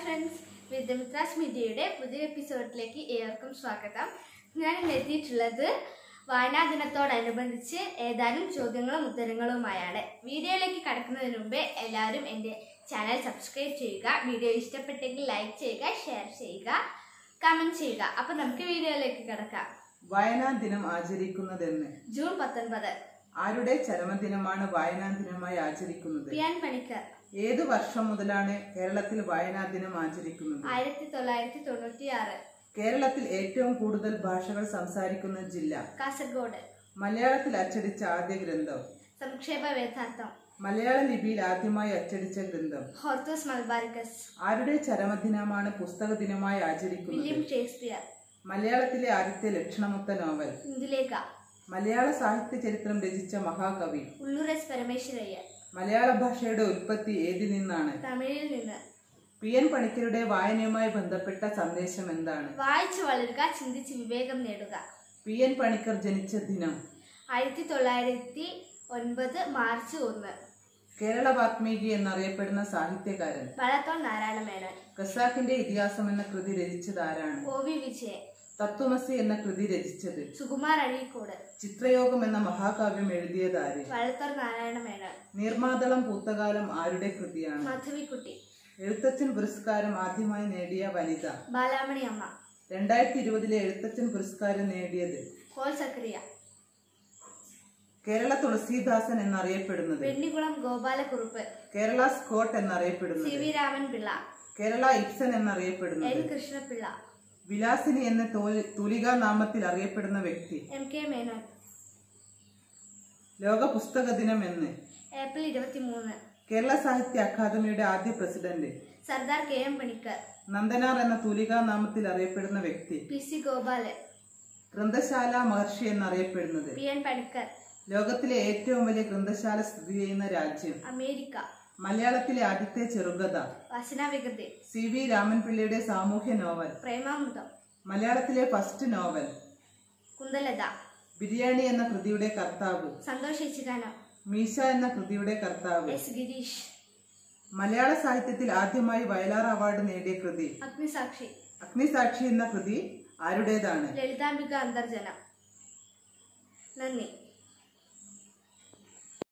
friends വിദ്യമിത്രാസ് മീഡിയയുടെ പുതിയ എപ്പിസോഡിലേക്ക് ഏവർക്കും സ്വാഗതം ഞാൻ ഇന്ന് എത്തിയിട്ടുള്ളത് വായനാ ദിനത്തോടനുബന്ധിച്ച് ഏതാനും ചോദ്യങ്ങളും ഉത്തരങ്ങളുമായാണ് വീഡിയോയിലേക്ക് കടക്കുന്നതിന് മുമ്പേ എല്ലാവരും എൻ്റെ ചാനൽ സബ്സ്ക്രൈബ് ചെയ്യുക വീഡിയോ ഇഷ്ടപ്പെട്ടെങ്കിൽ ലൈക്ക് ചെയ്യുക ഷെയർ ചെയ്യുക കമൻറ്റ് ചെയ്യുക അപ്പം നമുക്ക് വീഡിയോയിലേക്ക് കിടക്കാം വായനാ ദിനം ആചരിക്കുന്നതെന്ന് ജൂൺ പത്തൊൻപത് ആരുടെ ചരമദിനമാണ് വായനാ ദിനമായി ആചരിക്കുന്നത് പി എൻ പണിക്കർ ഏതു വർഷം മുതലാണ് കേരളത്തിൽ വായനാ ദിനം ആചരിക്കുന്നത് ആയിരത്തി തൊള്ളായിരത്തി തൊണ്ണൂറ്റി ആറ് കേരളത്തിൽ ഏറ്റവും കൂടുതൽ ഭാഷകൾ സംസാരിക്കുന്ന ജില്ല കാസർഗോഡ് മലയാളത്തിൽ അച്ചടിച്ച ആദ്യ ഗ്രന്ഥം സംക്ഷേപ വേദാർത്ഥം മലയാള ലിപിയിൽ ആദ്യമായി അച്ചടിച്ച ഗ്രന്ഥം ഹോർത്തൂസ് മൽബാർക്കസ് ആരുടെ ചരമദിനമാണ് പുസ്തക ദിനമായി ആചരിക്കുന്നത് വില്യം ഷേക്സ്പിയർ മലയാളത്തിലെ ആദ്യത്തെ ലക്ഷണമൊത്ത നോവൽ ഇന്ദുലേഖ മലയാള സാഹിത്യ ചരിത്രം രചിച്ച മഹാകവി ഉള്ളൂർ എസ് പരമേശ്വരയ്യർ മലയാള ഭാഷയുടെ ഉൽപ്പത്തി ഏതിൽ നിന്നാണ് തമിഴിൽ നിന്ന് പി എൻ പണിക്കരുടെ വായനയുമായി ബന്ധപ്പെട്ട സന്ദേശം എന്താണ് വായിച്ചു വളരുക ചിന്തിച്ച് വിവേകം നേടുക പി എൻ പണിക്കർ ജനിച്ച ദിനം ആയിരത്തി തൊള്ളായിരത്തി ഒൻപത് മാർച്ച് ഒന്ന് കേരള വാത്മീകി എന്നറിയപ്പെടുന്ന സാഹിത്യകാരൻ വള്ളത്തോൾ നാരായണ മേനോൻ ഖസാക്കിന്റെ ഇതിഹാസം എന്ന കൃതി രചിച്ചത് ആരാണ് ഒ വി വിജയൻ തത്വമസി എന്ന കൃതി രചിച്ചത് സുകുമാർ അഴീക്കോട് ചിത്രയോഗം എന്ന മഹാകാവ്യം എഴുതിയത് ആര് വള്ളത്തോൾ നാരായണ മേനോൻ നീർമാതളം പൂത്തകാലം ആരുടെ കൃതിയാണ് മധുവിക്കുട്ടി എഴുത്തച്ഛൻ പുരസ്കാരം ആദ്യമായി നേടിയ വനിത ബാലാമണി അമ്മ രണ്ടായിരത്തി ഇരുപതിലെ എഴുത്തച്ഛൻ പുരസ്കാരം നേടിയത് പോൾ സക്രിയ കേരള തുളസീദാസൻ എന്നറിയപ്പെടുന്നത് വെണ്ണിക്കുളം ഗോപാലക്കുറുപ്പ് കേരള സ്കോട്ട് സി എന്നറിയപ്പെടുന്നത് V Raman Pillai Kerala Ibsen N എന്നറിയപ്പെടുന്നത് കൃഷ്ണപിള്ള വിലാസിനി എന്ന തോൽ- തൂലികാ നാമത്തിൽ അറിയപ്പെടുന്ന വ്യക്തി എം കെ മേനോൻ ലോക പുസ്തക ദിനം എന്ന് ഏപ്രിൽ ഇരുപത്തി മൂന്ന് കേരള സാഹിത്യ അക്കാദമിയുടെ ആദ്യ president Sardar K M Panikkar Nandanar എന്ന തൂലികാ നാമത്തിൽ അറിയപ്പെടുന്ന വ്യക്തി പി സി ഗോപാലൻ ഗ്രന്ഥശാല മഹർഷി എന്നറിയപ്പെടുന്നത് പി എൻ പണിക്കർ ലോകത്തിലെ ഏറ്റവും വലിയ ഗ്രന്ഥശാല സ്ഥിതി ചെയ്യുന്ന രാജ്യം അമേരിക്ക മലയാളത്തിലെ ആദ്യത്തെ ചെറുകഥ വസനവികൃതി സി വി രാമൻപിള്ളയുടെ സാമൂഹ്യ നോവൽ പ്രേമാമൃതം മലയാളത്തിലെ ഫസ്റ്റ് നോവൽ കുന്തലത ബിരിയാണി എന്ന കൃതിയുടെ കർത്താവ് സന്തോഷ് ഏച്ചിക്കാനം മീശ എന്ന കൃതിയുടെ കർത്താവ് എസ് ഗിരീഷ് മലയാള സാഹിത്യത്തിൽ ആദ്യമായി വയലാർ അവാർഡ് നേടിയ കൃതി അഗ്നിസാക്ഷി അഗ്നിസാക്ഷി എന്ന കൃതി ആരുടേതാണ് ലളിതാംബിക അന്തർജനം നന്ദി